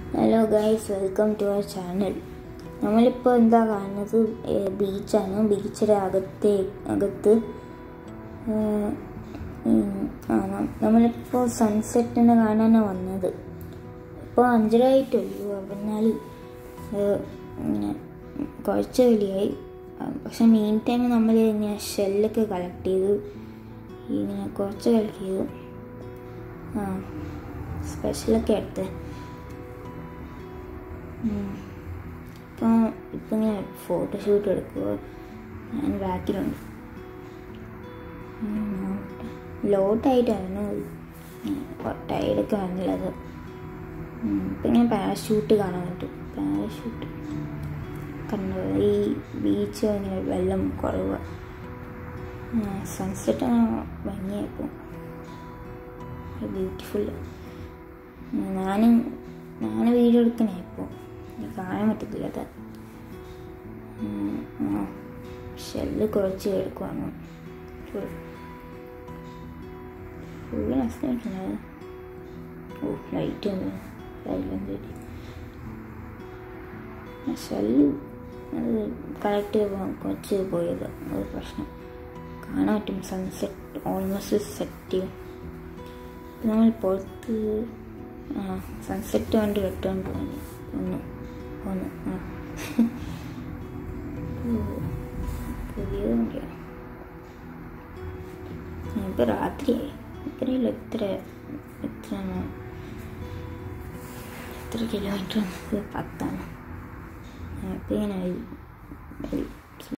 hello guys welcome to our channel നമ്മളിപ്പോൾ എന്താ കാണുന്നത് ബീച്ചാണ് ബീച്ചിൻ്റെ അകത്തെ അകത്ത് ഏഹ്, ഉം, ആ നം- നമ്മളിപ്പോൾ സൺസെറ്റിനെ കാണാനാണ് വന്നത് ഇപ്പോൾ അഞ്ചര ആയിട്ടുള്ളൂ എന്നാൽ ഇങ്ങനെ കുറച്ച് വലിയായി പക്ഷെ മെയിൻ ടൈം നമ്മൾ ഇങ്ങനെ ഷെല്ലൊക്കെ കളക്ട് ചെയ്തു ഇങ്ങനെ കുറച്ച് കളക്ട് ചെയ്തു ആ സ്പെഷ്യലൊക്കെ എടുത്ത് ഇപ്പോൾ ഇപ്പം ഇങ്ങനെ ഫോട്ടോഷൂട്ട് എടുക്കുക ഞാൻ ബാക്കിലുണ്ട് ലോട്ടായിട്ടായിരുന്നു ടൈഡൊക്കെ വന്നുള്ളത് ഇപ്പം ഇങ്ങനെ പാരഷൂട്ട് കാണാൻ പറ്റും പാരഷൂട്ട് കണ്ടോ ഈ ബീച്ച് ഇങ്ങനെ വെള്ളം കുറവ് സൺസെറ്റ് ഭംഗിയായിപ്പോൾ ബ്യൂട്ടിഫുൾ ഞാനും ഞാൻ വീഡിയോ എടുക്കണേ ഇപ്പോൾ എനിക്ക് കാണാൻ പറ്റത്തില്ല അത് ഉം, ആ ഷെല്ല് കുറച്ച് എടുക്കുവാണ് ഫുൾ ഫുള്ള് നഷ്ടമായിട്ടുള്ളത് ഓ ലൈറ്റ് ഒന്ന് സൈലൻ്റ് ഷെല്ല് അത് കളക്ട് ചെയ്ത് കുറച്ച് പോയത് ഒരു പ്രശ്നം കാണാൻ പറ്റും സൺസെറ്റ് ഓൾമോസ്റ്റ് സെറ്റ് ചെയ്യും ഇപ്പം നമ്മൾ പുറത്ത് ആ സൺസെറ്റ് കണ്ട് റിട്ടേൺ പോകുന്നു ഒന്ന് ഒന്ന് ആ ഓ, പുതിയ വണ്ടിയാണ് ഇപ്പം രാത്രിയായി ഇത്രയില്ല എത്ര എത്ര എത്ര കിലോമീറ്റർ പത്താണ് ഇപ്പം ഇങ്ങനെ